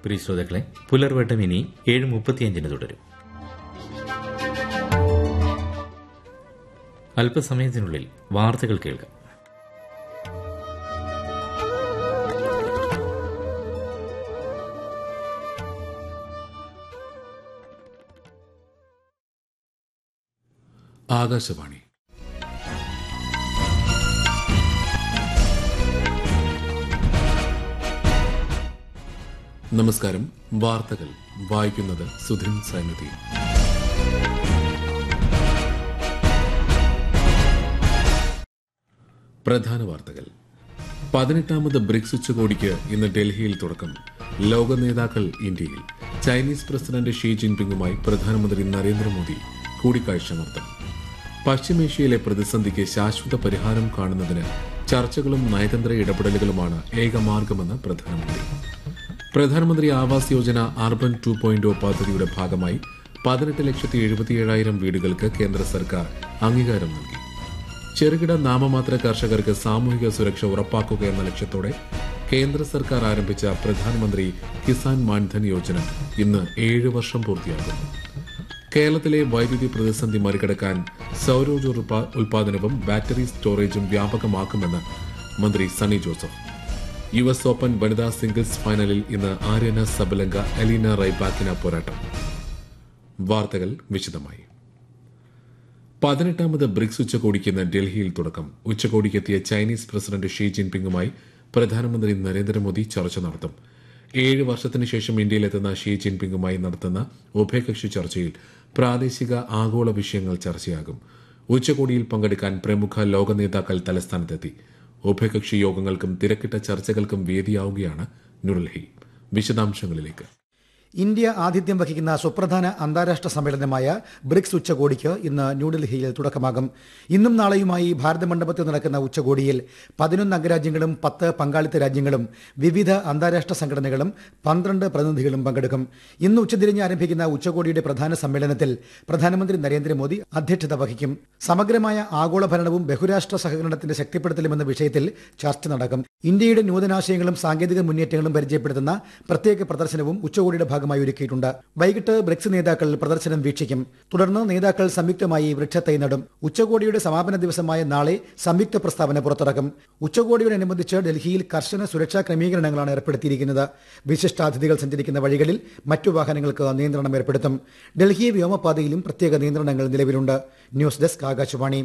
പ്രിയ ശ്രോതാക്കളെ പുലർവട്ടം ഇനി ഏഴ് മുപ്പത്തിയഞ്ചിന് തുടരും അല്പസമയത്തിനുള്ളിൽ വാർത്തകൾ കേൾക്കാം ആകാശവാണി നമസ്കാരം വാർത്തകൾ വായിക്കുന്നത് സുധിൻ സൈനുദ്ദീൻ പ്രധാന വാർത്തകൾ പതിനെട്ടാമത് ബ്രിക്സ് ഉച്ചകോടിക്ക് ഇന്ന് ഡൽഹിയിൽ തുടക്കം ലോക നേതാക്കൾ ഇന്ത്യയിൽ ചൈനീസ് പ്രസിഡന്റ് ഷീ ജിൻപിങ്ങുമായി പ്രധാനമന്ത്രി നരേന്ദ്രമോദി കൂടിക്കാഴ്ച നടത്തും പശ്ചിമേഷ്യയിലെ പ്രതിസന്ധിക്ക് ശാശ്വത പരിഹാരം കാണുന്നതിന് ചർച്ചകളും നയതന്ത്ര ഇടപെടലുകളുമാണ് ഏകമാർഗമെന്ന് പ്രധാനമന്ത്രി Pradhan Mantri Awas Yojana urban two point പദ്ധതിയുടെ ഭാഗമായി പതിനെട്ട് ലക്ഷത്തി എഴുപത്തിയേഴായിരം വീടുകൾക്ക് കേന്ദ്ര സർക്കാർ അംഗീകാരം നൽകി ചെറുകിട നാമമാത്ര കർഷകർക്ക് സാമൂഹിക സുരക്ഷ ഉറപ്പാക്കുക എന്ന ലക്ഷ്യത്തോടെ കേന്ദ്ര സർക്കാർ ആരംഭിച്ച പ്രധാനമന്ത്രി കിസാൻ മാൻധൻ യോജന ഇന്ന് ഏഴ് വർഷം പൂർത്തിയാക്കുന്നു കേരളത്തിലെ വൈദ്യുതി പ്രതിസന്ധി മറികടക്കാൻ സൌരോർജ്ജ ഉൽപാ- ഉൽപാദനവും ബാറ്ററി സ്റ്റോറേജും വ്യാപകമാക്കുമെന്ന് മന്ത്രി Sunny Joseph U S open വനിതാ സിംഗിൾസ് ഫൈനലിൽ ഇന്ന് ആര്യന സബലങ്ക എലീന റൈബാക്കിന പോരാട്ടം വാർത്തകൾ വിശദമായി പതിനെട്ടാമത് ബ്രിക്സ് ഉച്ചകോടിക്ക് ഇന്ന് ഡൽഹിയിൽ തുടക്കം ഉച്ചകോടിക്കെത്തിയ ചൈനീസ് പ്രസിഡന്റ് ഷീ ജിൻപിങ്ങുമായി പ്രധാനമന്ത്രി നരേന്ദ്രമോദി ചർച്ച നടത്തും ഏഴ് വർഷത്തിന് ശേഷം ഇന്ത്യയിലെത്തുന്ന ഷീ ജിൻപിങ്ങുമായി നടത്തുന്ന ഉഭയകക്ഷി ചർച്ചയിൽ പ്രാദേശിക ആഗോള വിഷയങ്ങൾ ചർച്ചയാകും ഉച്ചകോടിയിൽ പങ്കെടുക്കാൻ പ്രമുഖ ലോക നേതാക്കൾ തലസ്ഥാനത്തെത്തി ഉഭയകക്ഷി യോഗങ്ങൾക്കും തിരക്കിട്ട ചർച്ചകൾക്കും വേദിയാവുകയാണ് ന്യൂഡൽഹി വിശദാംശങ്ങളിലേക്ക് ഇന്ത്യ ആതിഥ്യം വഹിക്കുന്ന സുപ്രധാന അന്താരാഷ്ട്ര സമ്മേളനമായ ബ്രിക്സ് ഉച്ചകോടിക്ക് ഇന്ന് ന്യൂഡൽഹിയിൽ തുടക്കമാകും ഇന്നും നാളെയുമായി ഭാരത മണ്ഡപത്തിൽ നടക്കുന്ന ഉച്ചകോടിയിൽ പതിനൊന്ന് അംഗരാജ്യങ്ങളും പത്ത് പങ്കാളിത്ത രാജ്യങ്ങളും വിവിധ അന്താരാഷ്ട്ര സംഘടനകളും പന്ത്രണ്ട് പ്രതിനിധികളും പങ്കെടുക്കും ഇന്ന് ഉച്ചതിരിഞ്ഞ് ആരംഭിക്കുന്ന ഉച്ചകോടിയുടെ പ്രധാന സമ്മേളനത്തിൽ പ്രധാനമന്ത്രി നരേന്ദ്രമോദി അധ്യക്ഷത വഹിക്കും സമഗ്രമായ ആഗോള ഭരണവും ബഹുരാഷ്ട്ര സഹകരണത്തിന്റെ ശക്തിപ്പെടുത്തലും എന്ന വിഷയത്തിൽ ചർച്ച നടക്കും ഇന്ത്യയുടെ നൂതനാശയങ്ങളും സാങ്കേതിക മുന്നേറ്റങ്ങളും പരിചയപ്പെടുത്തുന്ന പ്രത്യേക പ്രദർശനവും ഉച്ചകോടിയുടെ ഭാഗമായി ഒരുക്കിയിട്ടുണ്ട് വൈകിട്ട് ബ്രിക്സ് നേതാക്കൾ പ്രദർശനം വീക്ഷിക്കും തുടർന്ന് നേതാക്കൾ സംയുക്തമായി വൃക്ഷത്തൈ നടും ഉച്ചകോടിയുടെ സമാപന ദിവസമായ നാളെ സംയുക്ത പ്രസ്താവന പുറത്തിറക്കും ഉച്ചകോടിയോടനുബന്ധിച്ച് ഡൽഹിയിൽ കർശന സുരക്ഷാ ക്രമീകരണങ്ങളാണ് ഏർപ്പെടുത്തിയിരിക്കുന്നത് വിശിഷ്ടാതിഥികൾ സഞ്ചരിക്കുന്ന വഴികളിൽ മറ്റു വാഹനങ്ങൾക്ക് നിയന്ത്രണം ഏർപ്പെടുത്തും ഡൽഹി വ്യോമപാതയിലും പ്രത്യേക നിയന്ത്രണങ്ങൾ നിലവിലുണ്ട് ന്യൂസ് ഡെസ്ക് ആകാശവാണി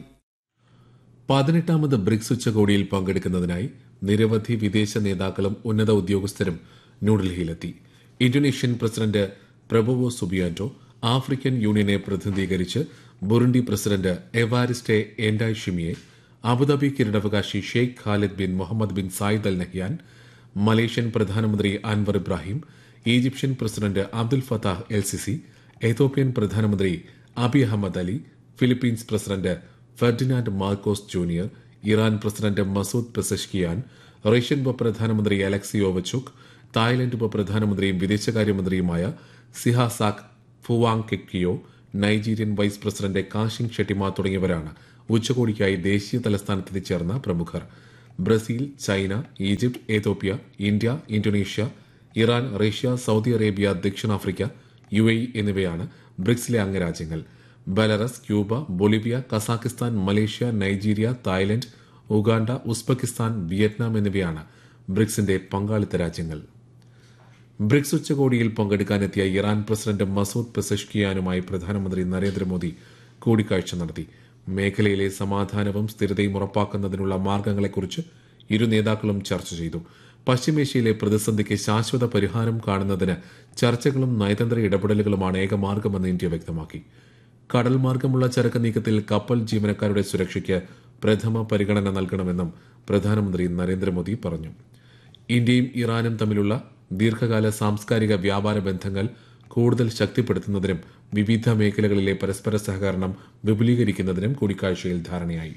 പതിനെട്ടാമത് ബ്രിക്സ് ഉച്ചകോടിയിൽ പങ്കെടുക്കുന്നതിനായി നിരവധി വിദേശ നേതാക്കളും ഉന്നത ഉദ്യോഗസ്ഥരും ന്യൂഡൽഹിയിലെത്തി Indonesian president Prabowo Subianto African യൂണിയനെ പ്രതിനിധീകരിച്ച് Burundi president Evariste Ndayishimiye Abu Dhabi കിരീടാവകാശി Sheikh Khalid bin Mohamed bin Zayed Al Nahyan Malaysian പ്രധാനമന്ത്രി Anwar Ibrahim Egyptian president Abdel Fattah El Sisi Ethiopian പ്രധാനമന്ത്രി Abiy Ahmed Ali Philippines president Ferdinand Marcos junior Iran president Masoud Pezeshkian Russian ഉപപ്രധാനമന്ത്രി Alexei Overchuk Thailand ഉപപ്രധാനമന്ത്രിയും വിദേശകാര്യമന്ത്രിയുമായ Sihasak Phuangketkeow Nigerian vice president Kashim Shettima തുടങ്ങിയവരാണ് ഉച്ചകോടിക്കായി ദേശീയ തലസ്ഥാനത്ത് എത്തിച്ചേർന്ന പ്രമുഖർ Brazil China Egypt Ethiopia India Indonesia Iran Russia Saudi Arabia ദക്ഷിണാഫ്രിക്ക യു എ എന്നിവയാണ് ബ്രിക്സിലെ അംഗരാജ്യങ്ങൾ Belarus Cuba Bolivia Kazakhstan Malaysia Nigeria Thailand Uganda Uzbekistan Vietnam എന്നിവയാണ് ബ്രിക്സിന്റെ പങ്കാളിത്ത രാജ്യങ്ങൾ ബ്രിക്സ് ഉച്ചകോടിയിൽ പങ്കെടുക്കാനെത്തിയ ഇറാൻ പ്രസിഡന്റ് മസൂദ് പെസഷ്കിയാനുമായി പ്രധാനമന്ത്രി നരേന്ദ്രമോദി കൂടിക്കാഴ്ച നടത്തി മേഖലയിലെ സമാധാനവും സ്ഥിരതയും ഉറപ്പാക്കുന്നതിനുള്ള മാർഗങ്ങളെക്കുറിച്ച് ഇരു നേതാക്കളും ചർച്ച ചെയ്തു പശ്ചിമേഷ്യയിലെ പ്രതിസന്ധിക്ക് ശാശ്വത പരിഹാരം കാണുന്നതിന് ചർച്ചകളും നയതന്ത്ര ഇടപെടലുകളുമാണ് ഏകമാർഗമെന്ന് ഇന്ത്യ വ്യക്തമാക്കി കടൽ മാർഗമുള്ള ചരക്ക് നീക്കത്തിൽ കപ്പൽ ജീവനക്കാരുടെ സുരക്ഷയ്ക്ക് പ്രഥമ പരിഗണന നൽകണമെന്നും പ്രധാനമന്ത്രി നരേന്ദ്രമോദി പറഞ്ഞു ഇന്ത്യയും ഇറാനും തമ്മിലുള്ള ദീർഘകാല സാംസ്കാരിക വ്യാപാര ബന്ധങ്ങൾ കൂടുതൽ ശക്തിപ്പെടുത്തുന്നതിനും വിവിധ മേഖലകളിലെ പരസ്പര സഹകരണം വിപുലീകരിക്കുന്നതിനും കൂടിക്കാഴ്ചയിൽ ധാരണയായി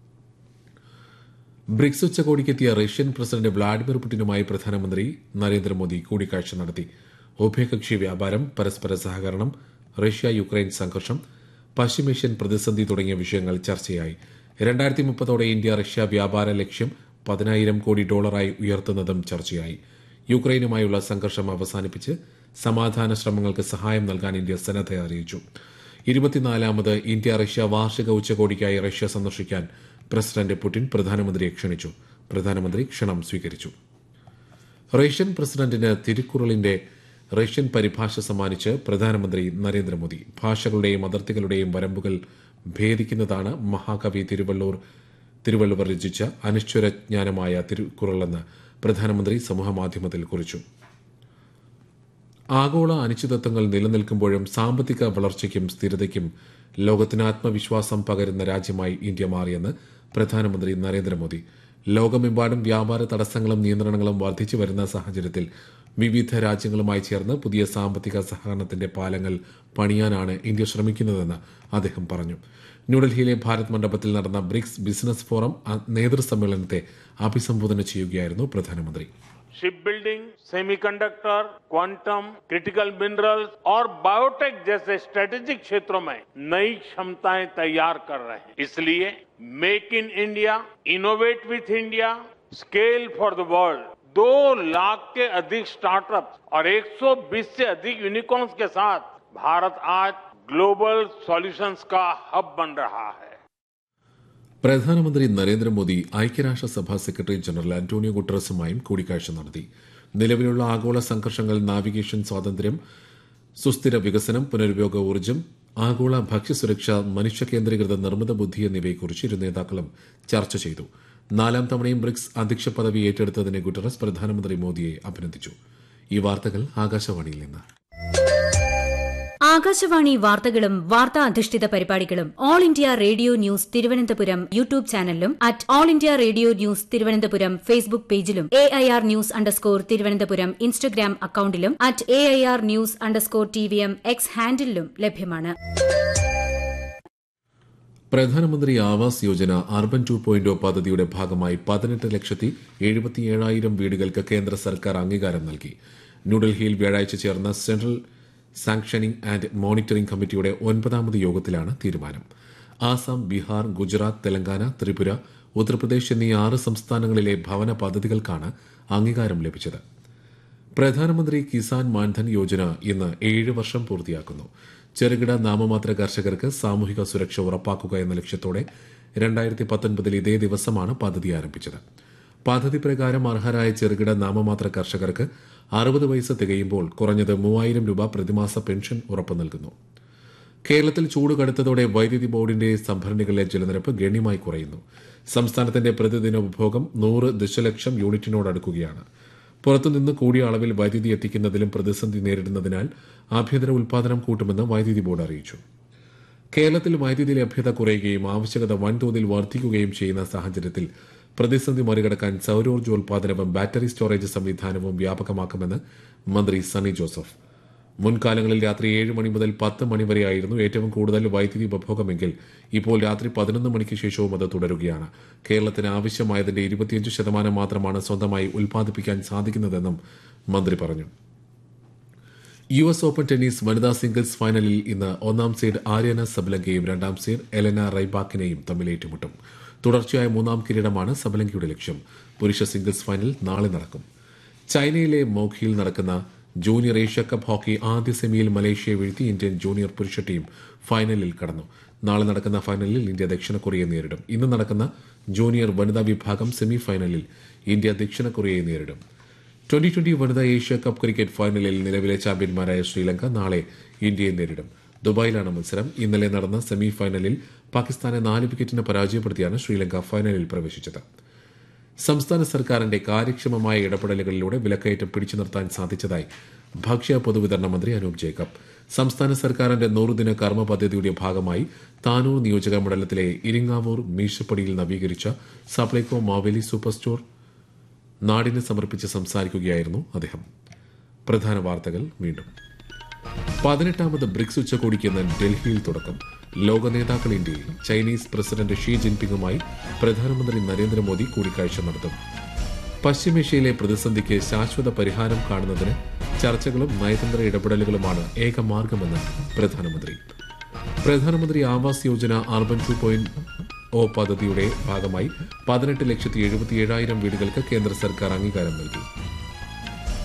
ബ്രിക്സ് ഉച്ചകോടിക്കെത്തിയ റഷ്യൻ പ്രസിഡന്റ് വ്ളാഡിമിർ പുടിനുമായി പ്രധാനമന്ത്രി നരേന്ദ്രമോദി കൂടിക്കാഴ്ച നടത്തി ഉഭയകക്ഷി വ്യാപാരം പരസ്പര സഹകരണം റഷ്യ യുക്രൈൻ സംഘർഷം പശ്ചിമേഷ്യൻ പ്രതിസന്ധി തുടങ്ങിയ വിഷയങ്ങൾ ചർച്ചയായി രണ്ടായിരത്തി മുപ്പതോടെ ഇന്ത്യ റഷ്യ വ്യാപാര ലക്ഷ്യം പതിനായിരം കോടി ഡോളറായി ഉയർത്തുന്നതും ചർച്ചയായി യുക്രൈനുമായുള്ള സംഘർഷം അവസാനിപ്പിച്ച് സമാധാന ശ്രമങ്ങൾക്ക് സഹായം നൽകാൻ ഇന്ത്യ സന്നദ്ധ അറിയിച്ചു ഇരുപത്തിനാലാമത് ഇന്ത്യ റഷ്യ വാർഷിക ഉച്ചകോടിക്കായി റഷ്യ സന്ദർശിക്കാൻ പ്രസിഡന്റ് പുടിൻ പ്രധാനമന്ത്രിയെ ക്ഷണിച്ചു പ്രധാനമന്ത്രി ക്ഷണം സ്വീകരിച്ചു റഷ്യൻ പ്രസിഡന്റിന് തിരുക്കുറളിന്റെ റഷ്യൻ പരിഭാഷ സമ്മാനിച്ച് പ്രധാനമന്ത്രി നരേന്ദ്രമോദി ഭാഷകളുടെയും അതിർത്തികളുടെയും വരമ്പുകൾ ഭേദിക്കുന്നതാണ് മഹാകവി തിരുവള്ളൂർ തിരുവള്ളുവർ രചിച്ച അനിശ്ചരജ്ഞാനമായ തിരുക്കുറളെന്ന് പ്രധാനമന്ത്രി സമൂഹമാധ്യമത്തിൽ കുറിച്ചു ആഗോള അനിശ്ചിതത്വങ്ങൾ നിലനിൽക്കുമ്പോഴും സാമ്പത്തിക വളർച്ചയ്ക്കും സ്ഥിരതയ്ക്കും ലോകത്തിന് ആത്മവിശ്വാസം പകരുന്ന രാജ്യമായി ഇന്ത്യ മാറിയെന്ന് പ്രധാനമന്ത്രി നരേന്ദ്രമോദി ലോകമെമ്പാടും വ്യാപാര തടസ്സങ്ങളും നിയന്ത്രണങ്ങളും വർദ്ധിച്ചു വരുന്ന സാഹചര്യത്തിൽ വിവിധ രാജ്യങ്ങളുമായി ചേർന്ന് പുതിയ സാമ്പത്തിക സഹകരണത്തിന്റെ പാലങ്ങൾ പണിയാനാണ് ഇന്ത്യ ശ്രമിക്കുന്നതെന്ന് അദ്ദേഹം പറഞ്ഞു ന്യൂഡൽഹിയിലെ ഭാരത് മണ്ഡപത്തിൽ നടന്ന ബ്രിക്സ് ബിസിനസ് ഫോറം അ- നേതൃസമ്മേളനത്തെ അഭിസംബോധന ചെയ്യുകയായിരുന്നു പ്രധാനമന്ത്രി ship building semiconductor quantum critical minerals और बायोटेक जैसे स्ट्रेटेजिक क्षेत्रों में नई क्षमताएं तैयार कर रहे हैं इसलिए make in India innovate with India scale for the world दो लाख के अधिक स्टार्टअप्स और 120 से अधिक यूनिकॉर्न्स के साथ भारत आज ग्लोबल सॉल्यूशंस का हब बन रहा है പ്രധാനമന്ത്രി നരേന്ദ്രമോദി ഐക്യരാഷ്ട്രസഭാ സെക്രട്ടറി ജനറൽ അന്റോണിയോ ഗുട്ടറസുമായും കൂടിക്കാഴ്ച നടത്തി നിലവിലുള്ള ആഗോള സംഘർഷങ്ങൾ നാവിഗേഷൻ സ്വാതന്ത്ര്യം സുസ്ഥിര വികസനം പുനരുപയോഗ ഊർജ്ജം ആഗോള ഭക്ഷ്യസുരക്ഷ മനുഷ്യ കേന്ദ്രീകൃത നിർമ്മിത ബുദ്ധി എന്നിവയെക്കുറിച്ച് ഇരു നേതാക്കളും ചർച്ച ചെയ്തു നാലാം തവണയും ബ്രിക്സ് അധ്യക്ഷ പദവി ഏറ്റെടുത്തതിന് ഗുട്ടറസ് പ്രധാനമന്ത്രി മോദിയെ അഭിനന്ദിച്ചു ഈ വാർത്തകൾ ആകാശവാണിയിൽ നിന്ന് ആകാശവാണി വാർത്തകളും വാർത്താ അധിഷ്ഠിത പരിപാടികളും all India radio news Thiruvananthapuram YouTube ചാനലിലും at all India radio news Thiruvananthapuram Facebook പേജിലും A I R news underscore Thiruvananthapuram Instagram അക്കൌണ്ടിലും at A I R news underscore T V M X ഹാൻഡിലും ലഭ്യമാണ് Pradhan Mantri Awas Yojana urban two point പദ്ധതിയുടെ ഭാഗമായി പതിനെട്ട് ലക്ഷത്തി എഴുപത്തിയേഴായിരം വീടുകൾക്ക് കേന്ദ്ര സർക്കാർ അംഗീകാരം നൽകി ന്യൂഡൽഹിയിൽ വ്യാഴാഴ്ച ചേർന്ന സെൻട്രൽ സാങ്ഷനിംഗ് ആൻഡ് മോണിറ്ററിംഗ് കമ്മിറ്റിയുടെ ഒൻപതാമത് യോഗത്തിലാണ് തീരുമാനം ആസാം ബീഹാർ ഗുജറാത്ത് തെലങ്കാന ത്രിപുര ഉത്തർപ്രദേശ് എന്നീ ആറ് സംസ്ഥാനങ്ങളിലെ ഭവന പദ്ധതികൾക്കാണ് അംഗീകാരം ലഭിച്ചത് പ്രധാനമന്ത്രി കിസാൻ മാൻധൻ യോജന ഇന്ന് ഏഴ് വർഷം പൂർത്തിയാക്കുന്നു ചെറുകിട നാമമാത്ര കർഷകർക്ക് സാമൂഹിക സുരക്ഷ ഉറപ്പാക്കുക എന്ന ലക്ഷ്യത്തോടെ രണ്ടായിരത്തി പത്തൊൻപതിൽ ഇതേ ദിവസമാണ് പദ്ധതി ആരംഭിച്ചത് പദ്ധതി പ്രകാരം അർഹരായ ചെറുകിട നാമമാത്ര കർഷകർക്ക് അറുപത് വയസ്സ് തികയുമ്പോൾ കുറഞ്ഞത് മൂവായിരം രൂപ പ്രതിമാസ പെൻഷൻ ഉറപ്പു നൽകുന്നു കേരളത്തിൽ ചൂട് കടുത്തതോടെ വൈദ്യുതി ബോർഡിന്റെ സംഭരണികളിലെ ജലനിരപ്പ് ഗണ്യമായി കുറയുന്നു സംസ്ഥാനത്തിന്റെ പ്രതിദിന ഉപഭോഗം നൂറ് ദശലക്ഷം യൂണിറ്റിനോടടുക്കുകയാണ് പുറത്തുനിന്ന് കൂടിയ അളവിൽ വൈദ്യുതി എത്തിക്കുന്നതിലും പ്രതിസന്ധി നേരിടുന്നതിനാൽ ആഭ്യന്തര ഉൽപാദനം കൂട്ടുമെന്ന് വൈദ്യുതി ബോർഡ് അറിയിച്ചു കേരളത്തിൽ വൈദ്യുതി ലഭ്യത കുറയുകയും ആവശ്യകത വൻതോതിൽ വർദ്ധിക്കുകയും ചെയ്യുന്ന സാഹചര്യത്തിൽ പ്രതിസന്ധി മറികടക്കാൻ സൌരോർജ്ജോൽപാദനവും ബാറ്ററി സ്റ്റോറേജ് സംവിധാനവും വ്യാപകമാക്കുമെന്ന് മന്ത്രി സണ്ണി ജോസഫ് മുൻകാലങ്ങളിൽ രാത്രി ഏഴ് മണി മുതൽ പത്ത് മണി വരെയായിരുന്നു ഏറ്റവും കൂടുതൽ വൈദ്യുതി ഉപഭോഗമെങ്കിൽ ഇപ്പോൾ രാത്രി പതിനൊന്ന് മണിക്ക് ശേഷവും അത് തുടരുകയാണ് കേരളത്തിന് ആവശ്യമായതിന്റെ ഇരുപത്തിയഞ്ച് ശതമാനം മാത്രമാണ് സ്വന്തമായി ഉൽപ്പാദിപ്പിക്കാൻ സാധിക്കുന്നതെന്നും മന്ത്രി പറഞ്ഞു യു എസ് ഓപ്പൺ ടെന്നീസ് വനിതാ സിംഗിൾസ് ഫൈനലിൽ ഇന്ന് ഒന്നാം സീഡ് ആര്യന സബലങ്കയും രണ്ടാം സീഡ് എലന റൈബാക്കിനെയും തമ്മിൽ ഏറ്റുമുട്ടും തുടർച്ചയായ മൂന്നാം കിരീടമാണ് സബലങ്കയുടെ ലക്ഷ്യം പുരുഷ സിംഗിൾസ് ഫൈനൽ നാളെ നടക്കും ചൈനയിലെ മോഖിയിൽ നടക്കുന്ന ജൂനിയർ ഏഷ്യ കപ്പ് ഹോക്കി ആദ്യ സെമിയിൽ മലേഷ്യയെ വീഴ്ത്തി ഇന്ത്യൻ ജൂനിയർ പുരുഷ ടീം ഫൈനലിൽ കടന്നു നാളെ നടക്കുന്ന ഫൈനലിൽ ഇന്ത്യ ദക്ഷിണ കൊറിയയെ നേരിടും ഇന്ന് നടക്കുന്ന ജൂനിയർ വനിതാ വിഭാഗം സെമി ഫൈനലിൽ ഇന്ത്യ ദക്ഷിണ കൊറിയയെ നേരിടും ട്വന്റി ട്വന്റി വനിതാ ഏഷ്യ കപ്പ് ക്രിക്കറ്റ് ഫൈനലിൽ നിലവിലെ ചാമ്പ്യന്മാരായ ശ്രീലങ്ക നാളെ ഇന്ത്യയെ നേരിടും ദുബായിലാണ് മത്സരം ഇന്നലെ നടന്ന സെമി ഫൈനലിൽ പാകിസ്ഥാനെ നാല് വിക്കറ്റിന് പരാജയപ്പെടുത്തിയാണ് ശ്രീലങ്ക ഫൈനലിൽ പ്രവേശിച്ചത് സംസ്ഥാന സർക്കാരിന്റെ കാര്യക്ഷമമായ ഇടപെടലുകളിലൂടെ വിലക്കയറ്റം പിടിച്ചു നിർത്താൻ സാധിച്ചതായി ഭക്ഷ്യ പൊതുവിതരണ മന്ത്രി അനൂപ് ജേക്കബ് സംസ്ഥാന സർക്കാരിന്റെ നൂറുദിന കർമ്മ പദ്ധതിയുടെ ഭാഗമായി താനൂർ നിയോജക മണ്ഡലത്തിലെ ഇരിങ്ങാവൂർ മീശപ്പടിയിൽ നവീകരിച്ച സപ്ലൈകോ മാവേലി സൂപ്പർ സ്റ്റോർ നാടിന് സമർപ്പിച്ച് സംസാരിക്കുകയായിരുന്നു അദ്ദേഹം പ്രധാന വാർത്തകൾ വീണ്ടും പതിനെട്ടാമത് ബ്രിക്സ് ഉച്ചകോടിക്ക് ഇന്ന് ഡൽഹിയിൽ തുടക്കം ലോക നേതാക്കൾ ഇന്ത്യയിൽ ചൈനീസ് പ്രസിഡന്റ് ഷീ ജിൻപിങ്ങുമായി പ്രധാനമന്ത്രി നരേന്ദ്രമോദി കൂടിക്കാഴ്ച നടത്തും പശ്ചിമേഷ്യയിലെ പ്രതിസന്ധിക്ക് ശാശ്വത പരിഹാരം കാണുന്നതിന് ചർച്ചകളും നയതന്ത്ര ഇടപെടലുകളുമാണ് ഏക മാർഗമെന്ന് പ്രധാനമന്ത്രി Pradhan Mantri Awas Yojana urban two point O പദ്ധതിയുടെ ഭാഗമായി പതിനെട്ട് ലക്ഷത്തി എഴുപത്തിയേഴായിരം വീടുകൾക്ക് കേന്ദ്ര സർക്കാർ അംഗീകാരം നൽകി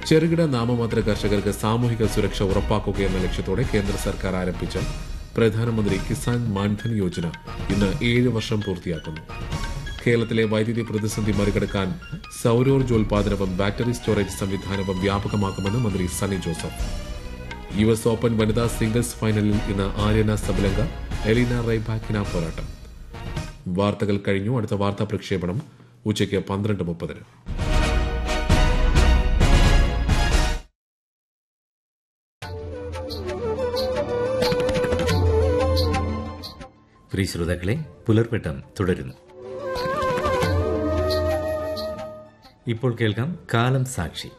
ചെറുകിട നാമമാത്ര കർഷകർക്ക് സാമൂഹിക സുരക്ഷ ഉറപ്പാക്കുക എന്ന ലക്ഷ്യത്തോടെ കേന്ദ്ര സർക്കാർ ആരംഭിച്ച പ്രധാനമന്ത്രി കിസാൻ മാൻധൻ യോജന ഇന്ന് ഏഴ് വർഷം പൂർത്തിയാക്കുന്നു കേരളത്തിലെ വൈദ്യുതി പ്രതിസന്ധി മറികടക്കാൻ സൌരോർജോൽപാദനവും ബാറ്ററി സ്റ്റോറേജ് സംവിധാനവും വ്യാപകമാക്കുമെന്ന് മന്ത്രി Sunny Joseph U S open വനിതാ സിംഗിൾസ് ഫൈനലിൽ ഇന്ന് ആര്യന സബലങ്ക എലീന റൈബാക്കിന പോരാട്ടം വാർത്തകൾ കഴിഞ്ഞു അടുത്ത വാർത്താ പ്രക്ഷേപണം ഉച്ചയ്ക്ക് പന്ത്രണ്ട് മുപ്പതിന് പ്രിയ ശ്രോതാക്കളെ പുലർവെട്ടം തുടരുന്നു ഇപ്പോൾ കേൾക്കാം കാലം സാക്ഷി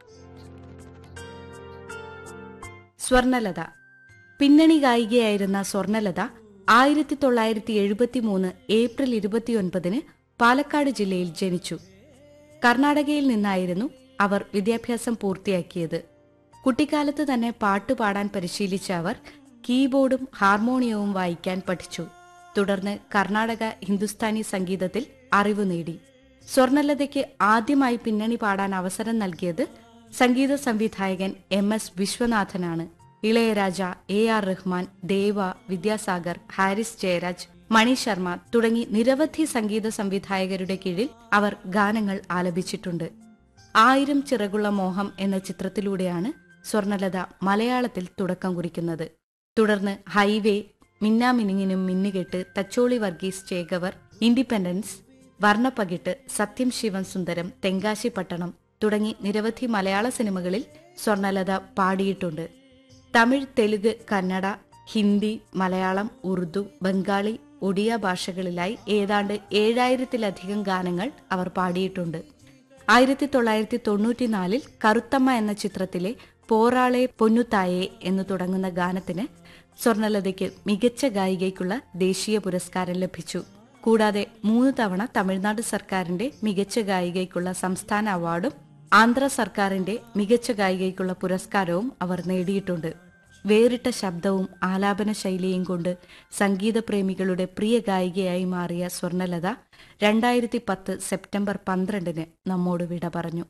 സ്വർണലത പിന്നണി ഗായികയായിരുന്ന സ്വർണലത ആയിരത്തി തൊള്ളായിരത്തി എഴുപത്തി മൂന്ന് ഏപ്രിൽ ഇരുപത്തിയൊൻപതിന് പാലക്കാട് ജില്ലയിൽ ജനിച്ചു കർണാടകയിൽ നിന്നായിരുന്നു അവർ വിദ്യാഭ്യാസം പൂർത്തിയാക്കിയത് കുട്ടിക്കാലത്ത് തന്നെ പാട്ടുപാടാൻ പരിശീലിച്ച അവർ കീബോർഡും ഹാർമോണിയവും വായിക്കാൻ പഠിച്ചു തുടർന്ന് കർണാടക ഹിന്ദുസ്ഥാനി സംഗീതത്തിൽ അറിവ് നേടി സ്വർണലതയ്ക്ക് ആദ്യമായി പിന്നണി പാടാൻ അവസരം നൽകിയത് സംഗീത സംവിധായകൻ എം എസ് വിശ്വനാഥനാണ് ഇളയരാജ എ ആർ റഹ്മാൻ ദേവ വിദ്യാസാഗർ ഹാരിസ് ജയരാജ് മണി ശർമ്മ തുടങ്ങി നിരവധി സംഗീത സംവിധായകരുടെ കീഴിൽ അവർ ഗാനങ്ങൾ ആലപിച്ചിട്ടുണ്ട് ആയിരം ചിറകുള്ള മോഹം എന്ന ചിത്രത്തിലൂടെയാണ് സ്വർണലത മലയാളത്തിൽ തുടക്കം കുറിക്കുന്നത് തുടർന്ന് ഹൈവേ മിന്നാമിനിങ്ങിനും മിന്നുകെട്ട് തച്ചോളി വർഗീസ് ചേകവർ ഇൻഡിപെൻഡൻസ് വർണ്ണപ്പകിട്ട് സത്യം ശിവൻ സുന്ദരം തെങ്കാശി പട്ടണം തുടങ്ങി നിരവധി മലയാള സിനിമകളിൽ സ്വർണലത പാടിയിട്ടുണ്ട് തമിഴ് തെലുഗ് കന്നഡ ഹിന്ദി മലയാളം ഉറുദു ബംഗാളി ഒഡിയ ഭാഷകളിലായി ഏതാണ്ട് ഏഴായിരത്തിലധികം ഗാനങ്ങൾ അവർ പാടിയിട്ടുണ്ട് ആയിരത്തി തൊള്ളായിരത്തി തൊണ്ണൂറ്റിനാലിൽ കറുത്തമ്മ എന്ന ചിത്രത്തിലെ പോറാളെ പൊന്നുതായെ എന്ന് തുടങ്ങുന്ന ഗാനത്തിന് സ്വർണലതയ്ക്ക് മികച്ച ഗായികയ്ക്കുള്ള ദേശീയ പുരസ്കാരം ലഭിച്ചു കൂടാതെ മൂന്ന് തവണ തമിഴ്നാട് സർക്കാരിന്റെ മികച്ച ഗായികയ്ക്കുള്ള സംസ്ഥാന അവാർഡും ആന്ധ്ര സർക്കാരിന്റെ മികച്ച ഗായികയ്ക്കുള്ള പുരസ്കാരവും അവർ നേടിയിട്ടുണ്ട് വേറിട്ട ശബ്ദവും ആലാപന ശൈലിയും കൊണ്ട് സംഗീതപ്രേമികളുടെ പ്രിയ ഗായികയായി മാറിയ സ്വർണലത രണ്ടായിരത്തി പത്ത് സെപ്റ്റംബർ പന്ത്രണ്ടിന് നമ്മോട് വിട പറഞ്ഞു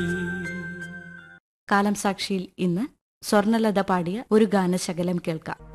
കാലം സാക്ഷിയിൽ ഇന്ന് സ്വർണലത പാടിയ ഒരു ഗാനശകലം കേൾക്കാം